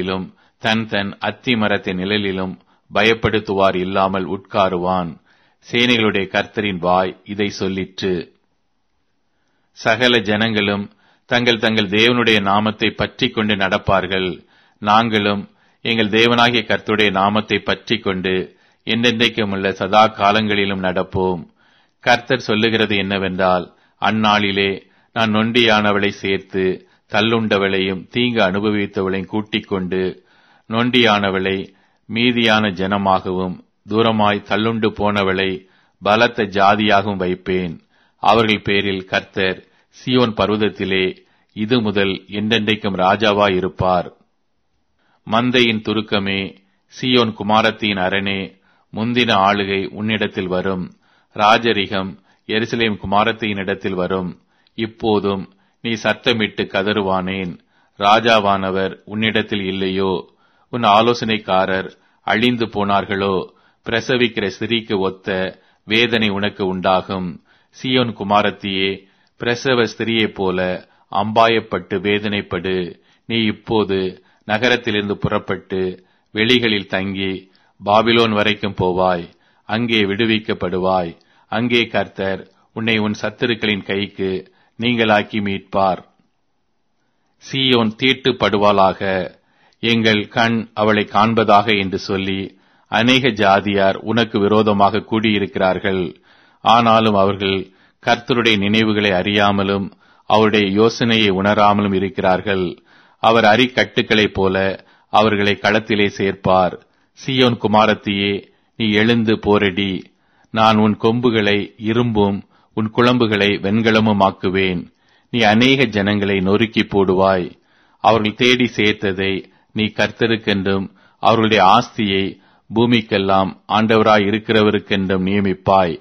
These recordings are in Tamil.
நிழலிலும் தன் தன் அத்தி மரத்தின் நிழலிலும் பயப்படுத்துவார் இல்லாமல் உட்காருவான் சேனைகளுடைய கர்த்தரின் வாய் இதை சொல்லிற்று சகல ஜனங்களும் தங்கள் தங்கள் தேவனுடைய நாமத்தை பற்றி கொண்டு நடப்பார்கள் நாங்களும் எங்கள் தேவனாகிய கர்த்தருடைய நாமத்தை பற்றி கொண்டு என்றென்றைக்கும் உள்ள சதா காலங்களிலும் நடப்போம் கர்த்தர் சொல்லுகிறது என்னவென்றால் அந்நாளிலே நான் நொண்டியானவளை சேர்த்து தள்ளுண்டவளையும் தீங்கு அனுபவித்தவளையும் கூட்டிக் கொண்டு நொண்டியானவளை மீதியான ஜனமாகவும் தூரமாய் தள்ளுண்டு போனவளை பலத்த ஜாதியாகவும் வைப்பேன் அவர்கள் பேரில் கர்த்தர் சியோன் பர்வதத்திலே இது முதல் என்றென்றைக்கும் ராஜாவாய் இருப்பார் மந்தையின் துருக்கமே சியோன் குமாரத்தின் அரணே முந்தின ஆளுகை உன்னிடத்தில் வரும் ராஜரிகம் எருசலேம் குமாரத்தினிடத்தில் வரும் இப்போதும் நீ சத்தமிட்டு கதறுவானேன் ராஜாவானவர் உன்னிடத்தில் இல்லையோ உன் ஆலோசனைக்காரர் அழிந்து போனார்களோ பிரசவிக்கிற ஸ்திரீக்கு ஒத்த வேதனை உனக்கு உண்டாகும் சியோன் குமாரத்தியே பிரசவ ஸ்திரியைப் போல அம்பாயப்பட்டு வேதனைப்படு நீ இப்போது நகரத்திலிருந்து புறப்பட்டு வெளிகளில் தங்கி பாபிலோன் வரைக்கும் போவாய் அங்கே விடுவிக்கப்படுவாய் அங்கே கர்த்தர் உன்னை உன் சத்துருக்களின் கைக்கு நீங்களாக்கி மீட்பார் சீயோன் தீட்டுப்படுவாளாக எங்கள் கண் அவளை காண்பதாக என்று சொல்லி அநேக ஜாதியார் உனக்கு விரோதமாக கூடியிருக்கிறார்கள் ஆனாலும் அவர்கள் கர்த்தருடைய நினைவுகளை அறியாமலும் அவருடைய யோசனையை உணராமலும் இருக்கிறார்கள் அவர் அரிக்கட்டுகளைப் போல அவர்களை களத்திலே சேர்ப்பார் சியோன் குமாரத்தியே நீ எழுந்து போரடி நான் உன் கொம்புகளை இரும்பும் உன் குழம்புகளை வெண்கலமும் ஆக்குவேன் நீ அநேக ஜனங்களை நொறுக்கி போடுவாய் அவர்கள் தேடி சேர்த்ததை நீ கர்த்தருக்கென்றும் அவர்களுடைய ஆஸ்தியை பூமிக்கெல்லாம் ஆண்டவராய் இருக்கிறவருக்கென்றும் நியமிப்பாய்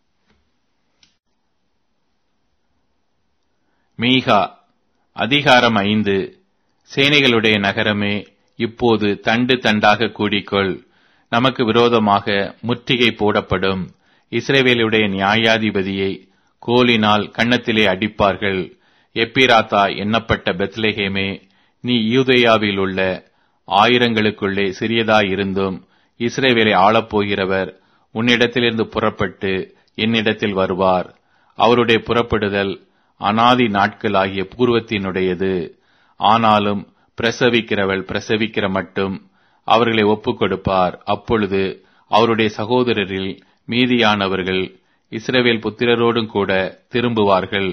மீகா அதிகாரம் ஐந்து சேனைகளுடைய நகரமே இப்போது தண்டு தண்டாக கூடிக்கொள் நமக்கு விரோதமாக முற்றுகை போடப்படும் இஸ்ரேவேலுடைய நியாயாதிபதியை கோலினால் கன்னத்திலே அடிப்பார்கள் எப்பிராத்தா எண்ணப்பட்ட பெத்லெஹேமே நீ யூதேயாவில் உள்ள ஆயிரங்களுக்குள்ளே சிறியதாயிருந்தும் இஸ்ரேவேலை ஆளப்போகிறவர் உன்னிடத்திலிருந்து புறப்பட்டு என்னிடத்தில் வருவார் அவருடைய புறப்படுதல் அனாதி நாட்களாகிய பூர்வத்தினுடையது ஆனாலும் பிரசவிக்கிறவள் பிரசவிக்கிற மட்டும் அவர்களை ஒப்புக் கொடுப்பார் அப்பொழுது அவருடைய சகோதரரில் மீதியானவர்கள் இஸ்ரவேல் புத்திரரோடும் கூட திரும்புவார்கள்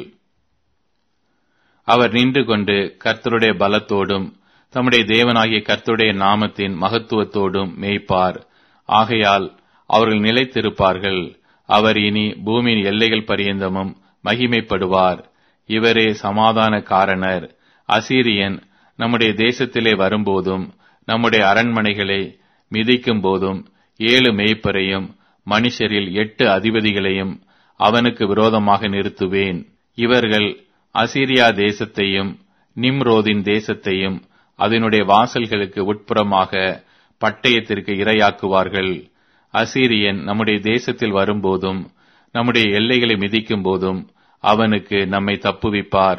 அவர் நின்று கொண்டு கர்த்தருடைய பலத்தோடும் தம்முடைய தேவனாகிய கர்த்தருடைய நாமத்தின் மகத்துவத்தோடும் மேய்ப்பார் ஆகையால் அவர்கள் நிலைத்திருப்பார்கள் அவர் இனி பூமியின் எல்லைகள் பரியந்தமும் மகிமைப்படுவார் இவரே சமாதான காரணர் அசீரியன் நம்முடைய தேசத்திலே வரும்போதும் நம்முடைய அரண்மனைகளை மிதிக்கும் போதும் ஏழு மேய்ப்பரையும் மனுஷரில் எட்டு அதிபதிகளையும் அவனுக்கு விரோதமாக நிறுத்துவேன் இவர்கள் அசீரியா தேசத்தையும் நிம்ரோதின் தேசத்தையும் அதனுடைய வாசல்களுக்கு உட்புறமாக பட்டயத்திற்கு இரையாக்குவார்கள் அசீரியன் நம்முடைய தேசத்தில் வரும்போதும் நம்முடைய எல்லைகளை மிதிக்கும் போதும் அவனுக்கு நம்மை தப்புவிப்பார்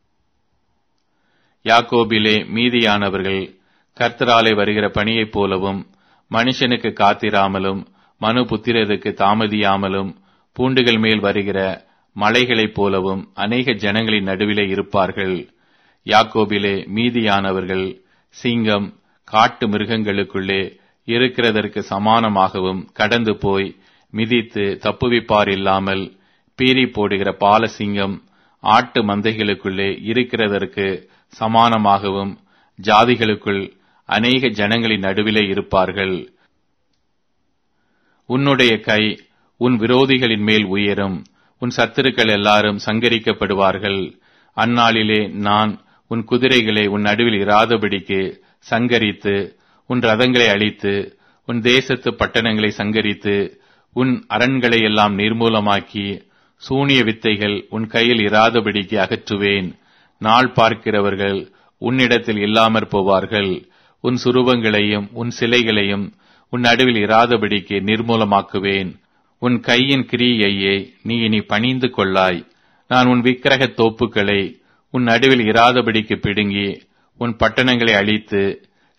யாக்கோபிலே மீதியானவர்கள் கர்த்தராலே வருகிற பணியைப் போலவும் மனுஷனுக்கு காத்திராமலும் மனு புத்திரருக்கு தாமதியாமலும் பூண்டுகள் மேல் வருகிற மலைகளைப் போலவும் அநேக ஜனங்களின் நடுவிலே இருப்பார்கள் யாக்கோபிலே மீதியானவர்கள் சிங்கம் காட்டு மிருகங்களுக்குள்ளே இருக்கிறதற்கு சமானமாகவும் கடந்து போய் மிதித்து தப்புவிப்பார் இல்லாமல் பீறி போடுகிற பாலசிங்கம் ஆட்டு மந்தைகளுக்குள்ளே இருக்கிறதற்கு சமானமாகவும் ஜாதிகளுக்குள் அநேக ஜனங்களின் நடுவிலே இருப்பார்கள் உன்னுடைய கை உன் விரோதிகளின் மேல் உயரும் உன் சத்துருக்கள் எல்லாரும் சங்கரிக்கப்படுவார்கள் அந்நாளிலே நான் உன் குதிரைகளை உன் நடுவில் இராதபடிக்கு சங்கரித்து உன் ரதங்களை அழித்து உன் தேசத்து பட்டணங்களை சங்கரித்து உன் அரண்களை எல்லாம் நிர்மூலமாக்கி சூனிய வித்தைகள் உன் கையில் இராதபடிக்கு அகற்றுவேன் நாள் பார்க்கிறவர்கள் உன்னிடத்தில் இல்லாமற் போவார்கள் உன் சுரூபங்களையும் உன் சிலைகளையும் உன் நடுவில் இராதபடிக்கு நிர்மூலமாக்குவேன் உன் கையின் கிரியையை நீ இனி பணிந்து கொள்ளாய் நான் உன் விக்கிரக தோப்புக்களை உன் நடுவில் இராதபடிக்கு பிடுங்கி உன் பட்டணங்களை அழித்து